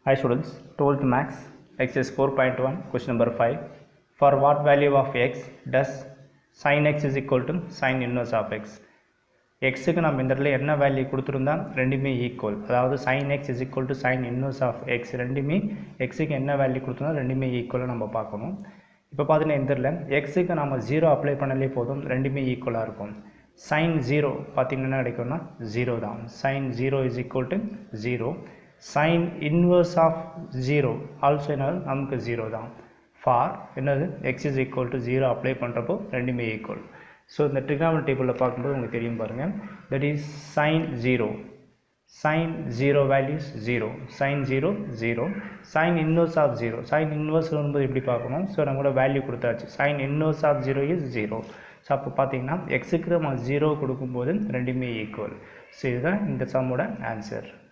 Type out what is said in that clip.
Hi students, 12th max, exercise 4.1, question number 5. For what value of x does sin x is equal to sin inverse of x? எக்ஸுக்கு நம்ம இந்த இடத்துல என்ன value கொடுத்துருந்தா ரெண்டுமே equal அதாவது sin x is equal to sin inverse of x ரெண்டுமே எக்ஸுக்கு என்ன வேல்யூ கொடுத்துருந்தா ரெண்டுமே ஈக்குவலாக நம்ம பார்க்கணும் இப்போ பார்த்தீங்கன்னா இந்த இடத்துல எக்ஸுக்கு நம்ம ஜீரோ அப்ளை பண்ணாலே போதும் ரெண்டுமே ஈக்குவலாக இருக்கும் sin ஜீரோ பார்த்தீங்கன்னா என்ன கிடைக்கும்னா ஜீரோ தான் sin zero is equal to zero sin inverse of zero also என்னது நமக்கு ஜீரோ தான் ஃபார் என்னது X is equal to zero apply பண்ணுறப்போ ரெண்டுமே ஈக்குவல் ஸோ இந்த ட்ரிகாமல் டேபிளில் பார்க்கும்போது உங்களுக்கு தெரியும் பாருங்கள் that is sine zero sine zero values zero sine zero zero sine inverse of zero sine inverse வரும்போது எப்படி பார்க்கணும் ஸோ நம்மளோட வேல்யூ கொடுத்தாச்சு sine inverse of zero is zero so அப்போ பார்த்தீங்கன்னா எக்ஸுக்கு நம்ம ஜீரோ கொடுக்கும்போது ரெண்டுமே ஈக்குவல் ஸோ இதுதான் இந்த சம்மோட ஆன்சர்